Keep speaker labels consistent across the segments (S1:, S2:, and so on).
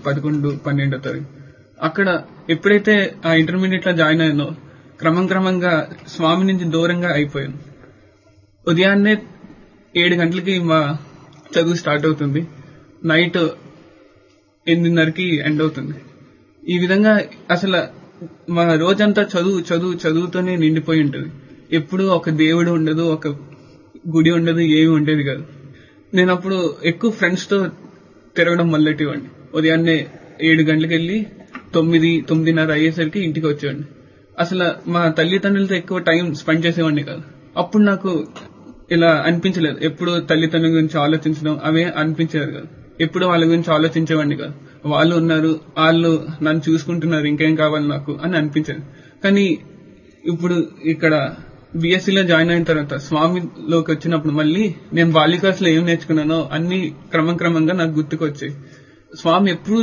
S1: పదకొండు పన్నెండో తరగతి అక్కడ ఎప్పుడైతే ఆ ఇంటర్మీడియట్ లో జాయిన్ అయ్యానో క్రమం క్రమంగా స్వామి నుంచి దూరంగా అయిపోయాను ఉదయాన్నే ఏడు గంటలకి మా చదువు స్టార్ట్ అవుతుంది నైట్ ఎనిమిదిన్నరకి ఎండ్ అవుతుంది ఈ విధంగా అసలు మా రోజంతా చదువు చదువు చదువుతోనే నిండిపోయి ఉంటుంది ఎప్పుడు ఒక దేవుడు ఉండదు ఒక గుడి ఉండదు ఏమి ఉండేది కాదు నేను అప్పుడు ఎక్కువ ఫ్రెండ్స్ తో తిరగడం మొదలెట్టేవాడిని ఉదయాన్నే ఏడు గంటలకు వెళ్ళి తొమ్మిది తొమ్మిదిన్నర అయ్యేసరికి ఇంటికి వచ్చేవాడిని అసలు మా తల్లిదండ్రులతో ఎక్కువ టైం స్పెండ్ చేసేవాడిని కాదు అప్పుడు నాకు ఇలా అనిపించలేదు ఎప్పుడు తల్లిదండ్రుల గురించి ఆలోచించడం అవే అనిపించేది కాదు ఎప్పుడు వాళ్ళ గురించి ఆలోచించేవాడిని కాదు వాళ్ళు ఉన్నారు వాళ్ళు నన్ను చూసుకుంటున్నారు ఇంకేం కావాలి నాకు అని అనిపించేది కానీ ఇప్పుడు ఇక్కడ BSc లో జాయిన్ అయిన తర్వాత స్వామిలోకి వచ్చినప్పుడు మళ్ళీ నేను బాలికాస్ లో ఏం నేర్చుకున్నానో అన్ని క్రమం క్రమంగా నాకు గుర్తుకొచ్చాయి స్వామి ఎప్పుడు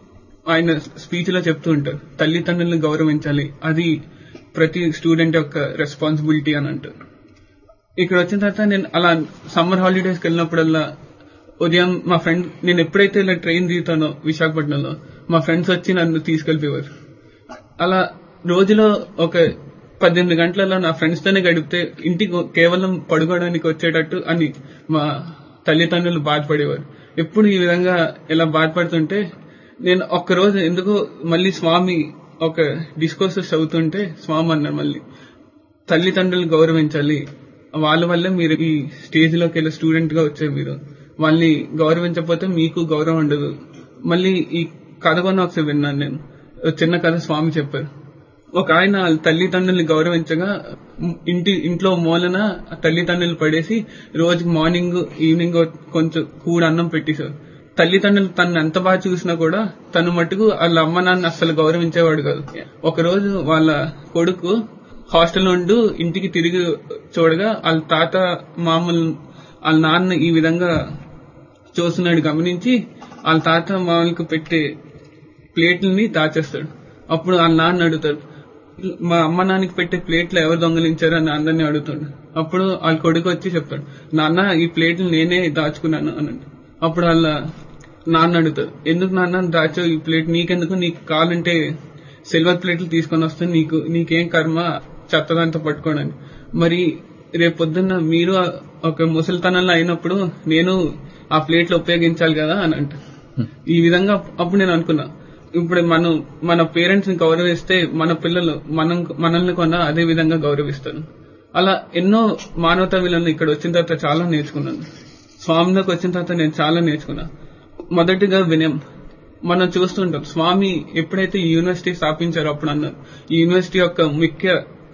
S1: ఆయన స్పీచ్ లో చెప్తూ ఉంటారు తల్లిదండ్రులను గౌరవించాలి అది ప్రతి స్టూడెంట్ యొక్క రెస్పాన్సిబిలిటీ అని అంటారు ఇక్కడ వచ్చిన తర్వాత నేను అలా సమ్మర్ హాలిడేస్కి వెళ్ళినప్పుడల్లా ఉదయం మా ఫ్రెండ్ నేను ఎప్పుడైతే ఇలా ట్రైన్ దిగుతానో విశాఖపట్నంలో మా ఫ్రెండ్స్ వచ్చి నన్ను తీసుకెళ్లిపోయేవారు అలా రోజులో ఒక పద్దెనిమిది గంటలలో నా ఫ్రెండ్స్ తోనే గడిపితే ఇంటికి కేవలం పడుకోవడానికి వచ్చేటట్టు అని మా తల్లిదండ్రులు బాధపడేవారు ఎప్పుడు ఈ విధంగా ఇలా బాధపడుతుంటే నేను ఒక్క రోజు ఎందుకో మళ్ళీ స్వామి ఒక డిస్కోర్సెస్ చదువుతుంటే స్వామి అన్నారు మళ్ళీ తల్లిదండ్రులు గౌరవించాలి వాళ్ళ వల్లే మీరు ఈ స్టేజ్ లోకి వెళ్ళే స్టూడెంట్ గా వచ్చారు మీరు వాళ్ళని గౌరవించకపోతే మీకు గౌరవం ఉండదు మళ్ళీ ఈ కథ కొన్న ఒకసారి విన్నాను నేను ఒక చిన్న కథ స్వామి చెప్పారు ఒక ఆయన వాళ్ళ తల్లిదండ్రుల్ని గౌరవించగా ఇంటి ఇంట్లో మూలన ఆ తల్లిదండ్రులు పడేసి రోజుకి మార్నింగ్ ఈవినింగ్ కొంచెం కూడ అన్నం పెట్టేశారు తల్లిదండ్రులు తను ఎంత బాగా చూసినా కూడా తను మటుకు వాళ్ళ అమ్మ నాన్న అస్సలు గౌరవించేవాడు కాదు ఒక రోజు వాళ్ళ కొడుకు హాస్టల్ ఉంటూ ఇంటికి తిరిగి చూడగా వాళ్ళ తాత మామూలు వాళ్ళ నాన్న ఈ విధంగా చూస్తున్నాడు గమనించి వాళ్ళ తాత మామూలుకు పెట్టే ప్లేట్లని దాచేస్తాడు అప్పుడు వాళ్ళ నాన్న అడుగుతాడు మా అమ్మ నాన్నకి పెట్టే ప్లేట్లు ఎవరు దొంగలించారు అని అందరినీ అడుగుతాడు అప్పుడు వాళ్ళ కొడుకు వచ్చి చెప్తాడు నాన్న ఈ ప్లేట్లు నేనే దాచుకున్నాను అన్నాడు అప్పుడు వాళ్ళ నాన్న అడుగుతాడు ఎందుకు నాన్న దాచావు ఈ ప్లేట్ నీకెందుకు నీకు కావాలంటే సిల్వర్ ప్లేట్లు తీసుకొని వస్తే నీకు నీకేం కర్మ చెత్తదంతా పట్టుకోవడానికి మరి రేపు పొద్దున్న మీరు ఒక ముసలితనంలో అయినప్పుడు నేను ఆ ప్లేట్లు ఉపయోగించాలి కదా అని అంట ఈ విధంగా అప్పుడు నేను అనుకున్నా ఇప్పుడు మనం మన పేరెంట్స్ ని గౌరవిస్తే మన పిల్లలు మనం మనల్ని కొన్న అదే విధంగా గౌరవిస్తారు అలా ఎన్నో మానవతా విలువలు ఇక్కడ వచ్చిన తర్వాత చాలా నేర్చుకున్నాను స్వామిలోకి వచ్చిన తర్వాత నేను చాలా నేర్చుకున్నా మొదటిగా వినయం మనం చూస్తుంటాం స్వామి ఎప్పుడైతే ఈ యూనివర్సిటీ స్థాపించారో అప్పుడు అన్నారు ఈ యూనివర్సిటీ యొక్క ముఖ్య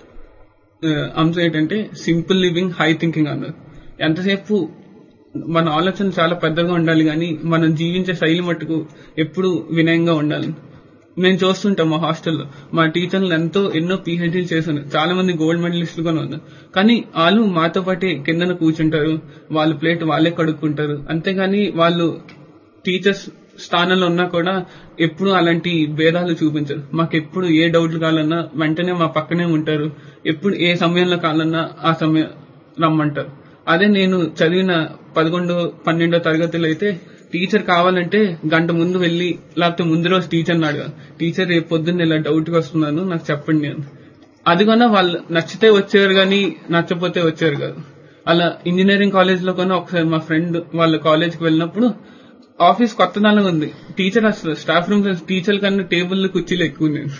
S1: ఆ, అంశం ఏంటంటే సింపుల్ లివింగ్ హై థింకింగ్ అన్నారు ఎంతసేపు మన ఆలోచన చాలా పెద్దగా ఉండాలి కానీ మనం జీవించే శైలి మట్టుకు ఎప్పుడు వినయంగా ఉండాలి నేను చూస్తుంటాం మా హాస్టల్లో మా టీచర్లు ఎంతో ఎన్నో పిహెచ్డీలు చేశాను చాలా మంది గోల్డ్ మెడలిస్టులు కూడా ఉన్నారు కానీ వాళ్ళు మాతో పాటే కిందన కూర్చుంటారు వాళ్ళ ప్లేట్ వాళ్ళే కడుక్కుంటారు అంతేగాని వాళ్ళు టీచర్స్ స్థానంలో ఉన్నా కూడా ఎప్పుడు అలాంటి భేదాలు చూపించరు మాకు ఎప్పుడు ఏ డౌట్లు కావాలన్నా వెంటనే మా పక్కనే ఉంటారు ఎప్పుడు ఏ సమయంలో కావాలన్నా ఆ సమయం రమ్మంటారు అదే నేను చదివిన పదకొండో పన్నెండో తరగతిలో అయితే టీచర్ కావాలంటే గంట ముందు వెళ్ళి లేకపోతే ముందు రోజు టీచర్ని అడగా టీచర్ రేపు పొద్దున్న ఇలా డౌట్కి వస్తున్నాను నాకు చెప్పండి అని అది కన్నా వాళ్ళు నచ్చితే వచ్చారు కానీ నచ్చపోతే వచ్చారు కాదు అలా ఇంజనీరింగ్ కాలేజ్ లో కన్నా ఒకసారి మా ఫ్రెండ్ వాళ్ళ కాలేజ్ కి వెళ్ళినప్పుడు ఆఫీస్ కొత్తదనంగా ఉంది టీచర్ అసలు స్టాఫ్ రూమ్ టీచర్ కన్నా టేబుల్ కుర్చీలు ఎక్కువ నేను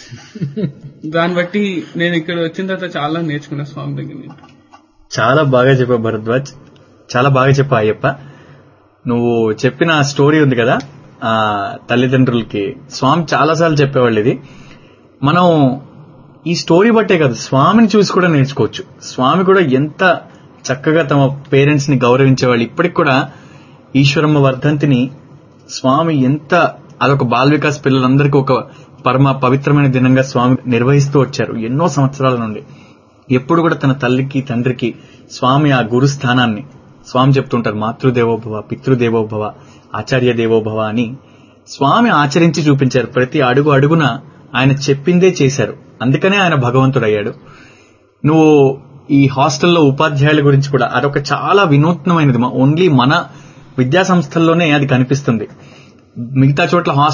S1: దాన్ని బట్టి నేను ఇక్కడ వచ్చిన తర్వాత చాలా నేర్చుకున్నా స్వామి దగ్గర నుంచి.
S2: చాలా బాగా చెప్పావు భరద్వాజ్ చాలా బాగా చెప్పా అయ్యప్ప నువ్వు చెప్పిన ఆ స్టోరీ ఉంది కదా ఆ తల్లిదండ్రులకి స్వామి చాలాసార్లు చెప్పేవాళ్ళు ఇది మనం ఈ స్టోరీ బట్టే కాదు స్వామిని చూసి కూడా నేర్చుకోవచ్చు స్వామి కూడా ఎంత చక్కగా తమ పేరెంట్స్ ని గౌరవించేవాళ్ళు ఇప్పటికి కూడా ఈశ్వరమ్మ వర్ధంతిని స్వామి ఎంత అదొక బాల వికాస్ పిల్లలందరికీ ఒక పరమ పవిత్రమైన దినంగా స్వామి నిర్వహిస్తూ వచ్చారు ఎన్నో సంవత్సరాల నుండి ఎప్పుడు కూడా తన తల్లికి తండ్రికి స్వామి ఆ గురు స్థానాన్ని స్వామి చెప్తుంటారు మాతృదేవోభవ పితృదేవోభవ ఆచార్య దేవోభవ అని స్వామి ఆచరించి చూపించారు ప్రతి అడుగు అడుగున ఆయన చెప్పిందే చేశారు అందుకనే ఆయన భగవంతుడయ్యాడు నువ్వు ఈ హాస్టల్లో ఉపాధ్యాయుల గురించి కూడా అదొక చాలా వినూత్నమైనది ఓన్లీ మన విద్యా సంస్థల్లోనే అది కనిపిస్తుంది మిగతా చోట్ల హాస్టల్